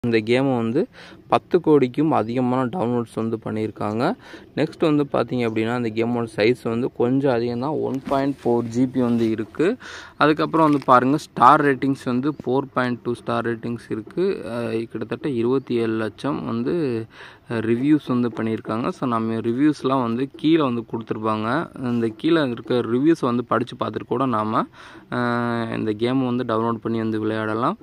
இந்த கேமை வந்து பத்து கோடிக்கும் அதிகமான டவுன்லோட்ஸ் வந்து பண்ணியிருக்காங்க நெக்ஸ்ட் வந்து பார்த்தீங்க அப்படின்னா இந்த கேமோட சைஸ் வந்து கொஞ்சம் அதிகம் தான் ஒன் பாயிண்ட் ஃபோர் ஜிபி வந்து இருக்குது அதுக்கப்புறம் வந்து பாருங்கள் ஸ்டார் ரேட்டிங்ஸ் வந்து four point two star ratings இருக்குது கிட்டத்தட்ட இருபத்தி ஏழு லட்சம் வந்து ரிவ்யூஸ் வந்து பண்ணியிருக்காங்க ஸோ நம்ம ரிவ்யூஸ்லாம் வந்து கீழே வந்து கொடுத்துருப்பாங்க இந்த கீழே இருக்க ரிவ்யூஸ் வந்து படித்து பார்த்துட்டு கூட நாம் இந்த கேமை வந்து டவுன்லோட் பண்ணி வந்து விளையாடலாம்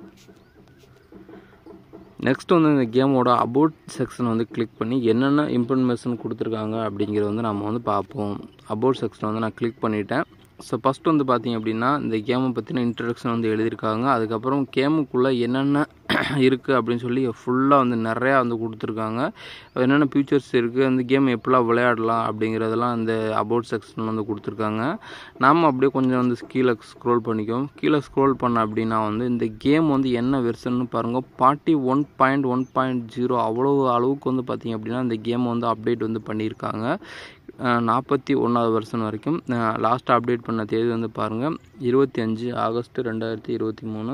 நெக்ஸ்ட் வந்து இந்த கேமோட அபவுட் செக்ஷன் வந்து கிளிக் பண்ணி என்னென்ன இன்ஃபர்மேஷன் கொடுத்துருக்காங்க அப்படிங்கிறத வந்து நம்ம வந்து பார்ப்போம் அபவுட் செக்ஷன் வந்து நான் கிளிக் பண்ணிட்டேன் ஸோ ஃபஸ்ட் வந்து பார்த்திங்க அப்படின்னா இந்த கேமை பற்றின இன்ட்ரடக்ஷன் வந்து எழுதியிருக்காங்க அதுக்கப்புறம் கேமுக்குள்ளே என்னென்ன இருக்குது அப்படின்னு சொல்லி ஃபுல்லாக வந்து நிறையா வந்து கொடுத்துருக்காங்க என்னென்ன ஃபியூச்சர்ஸ் இருக்குது அந்த கேம் எப்படிலாம் விளையாடலாம் அப்படிங்கிறதெல்லாம் இந்த அபவுட் செக்ஷன் வந்து கொடுத்துருக்காங்க நாம் அப்படியே கொஞ்சம் வந்து கீழே ஸ்க்ரோல் பண்ணிக்கோம் கீழே ஸ்க்ரோல் பண்ண அப்படின்னா வந்து இந்த கேம் வந்து என்ன வெர்ஷன்னு பாருங்கள் forty one point one point zero அவ்வளோ அளவுக்கு வந்து பார்த்திங்க அப்படின்னா இந்த கேம் வந்து அப்டேட் வந்து பண்ணியிருக்காங்க நாற்பத்தி ஒன்றாவது வருஷம் வரைக்கும் லாஸ்ட் அப்டேட் பண்ண தேதி வந்து பாருங்கள் இருபத்தி அஞ்சு ஆகஸ்ட் ரெண்டாயிரத்தி இருபத்தி மூணு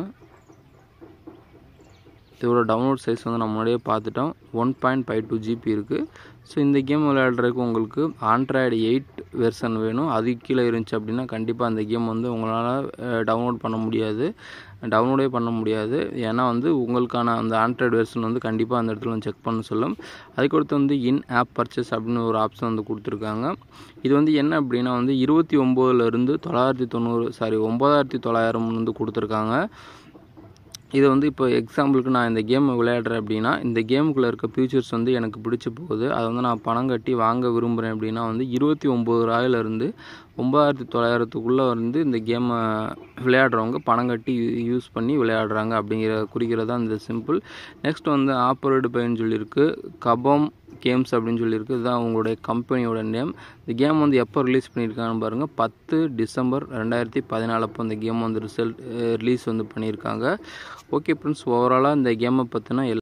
இதோட டவுன்லோட் சைஸ் வந்து நம்ம முன்னாடியே பார்த்துட்டோம் one point five two GB இருக்குது ஸோ இந்த கேம் விளையாடுறதுக்கு உங்களுக்கு ஆண்ட்ராய்டு எயிட் வெர்ஷன் வேணும் அது கீழே இருந்துச்சு அப்படின்னா கண்டிப்பாக அந்த கேம் வந்து உங்களால் டவுன்லோட் பண்ண முடியாது டவுன்லோடே பண்ண முடியாது ஏன்னா வந்து உங்களுக்கான அந்த ஆண்ட்ராய்டு வெர்ஷன் வந்து கண்டிப்பாக அந்த இடத்துல செக் பண்ண சொல்லும் அதுக்கடுத்து வந்து இன் ஆப் பர்ச்சேஸ் அப்படின்னு ஒரு ஆப்ஷன் வந்து கொடுத்துருக்காங்க இது வந்து என்ன அப்படின்னா வந்து இருபத்தி ஒம்போதுலேருந்து தொள்ளாயிரத்தி தொண்ணூறு சாரி ஒம்பதாயிரத்தி தொள்ளாயிரம் வந்து கொடுத்துருக்காங்க இது வந்து இப்போ எக்ஸாம்பிளுக்கு நான் இந்த கேம் விளையாடுறேன் அப்படின்னா இந்த கேமுக்குள்ளே இருக்க ஃபியூச்சர்ஸ் வந்து எனக்கு பிடிச்சி போகுது அதை வந்து நான் பணம் கட்டி வாங்க விரும்புகிறேன் அப்படின்னா வந்து இருபத்தி ஒம்பது ரூபாயிலிருந்து ஒம்பதாயிரத்தி தொள்ளாயிரத்துக்குள்ளே வந்து இந்த கேமை விளையாடுறவங்க பணம் கட்டி யூஸ் பண்ணி விளையாடுறாங்க அப்படிங்கிற குறிக்கிறது தான் இந்த சிம்பிள் நெக்ஸ்ட் வந்து ஆப்பரேட் பையன் சொல்லியிருக்கு கபம் கேம்ஸ் அப்படின்னு சொல்லியிருக்கு இதுதான் உங்களுடைய கம்பெனியோட நேம் இந்த கேம் வந்து எப்போ ரிலீஸ் பண்ணியிருக்காங்கன்னு பாருங்கள் பத்து டிசம்பர் ரெண்டாயிரத்தி பதினாலு அப்போ இந்த கேம் வந்து ரிசல்ட் ரிலீஸ் வந்து பண்ணியிருக்காங்க ஓகே ஃப்ரெண்ட்ஸ் ஓவராலாக இந்த கேமை பற்றினா